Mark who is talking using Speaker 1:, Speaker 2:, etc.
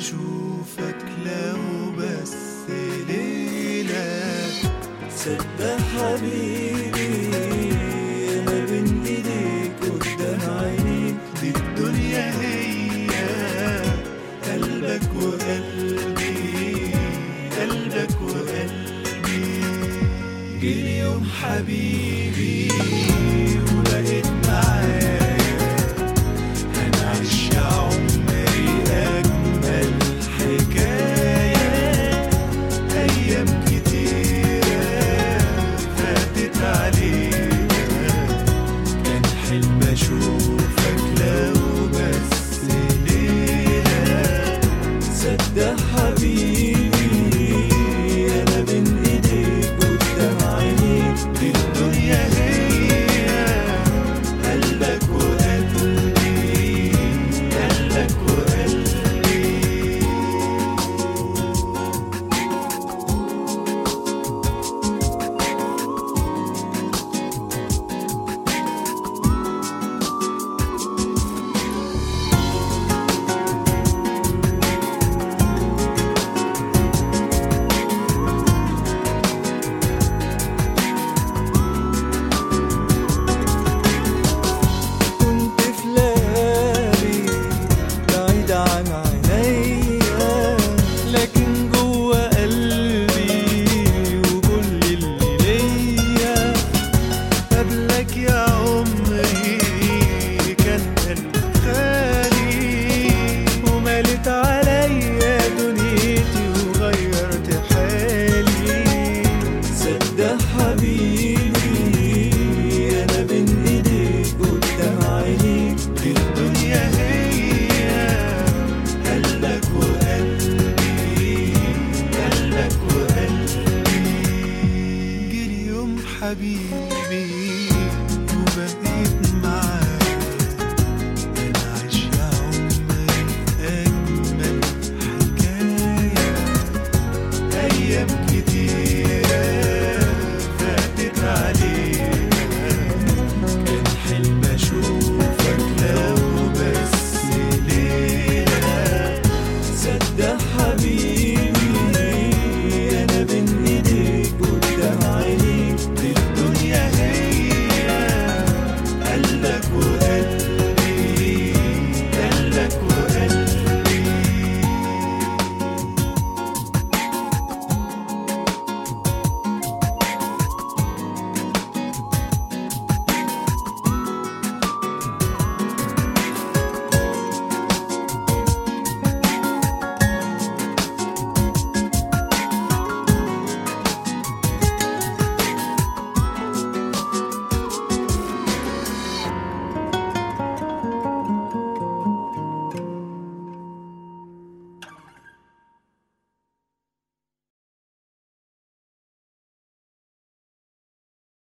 Speaker 1: اشوفك لو بس ليلة
Speaker 2: صدق حبيبي انا بين ايديك قدام عينيك
Speaker 1: دي الدنيا هي قلبك وقلبي قلبك وقلبي جه اليوم حبيبي وبقيت معايا هنعيش يا عمري أجمل حكاية أيام كتيرة فاتت علينا كان حلم أشوفك لو بس ليلة
Speaker 2: صدق حبيبي انا بين ايديك قدام عينيك
Speaker 1: دي الدنيا هي قلبك وقلبي قلبك وقلبي
Speaker 2: كنت في ليالي بعيد عن عينيا لكن جوا قلبي وكل اللي ليا
Speaker 1: قبلك يا عمري كان قلبي خالي
Speaker 2: وملت عليا دنيتي وغيرت حالي صدق حبيبي انا بين ايديك قدام عينيك
Speaker 1: دي الدنيا هي قلبك وقلبي قلبك وقلبي جه اليوم حبيبي وبقيت معاك انا عايش يا عمري اجمل حكايه ايام كتير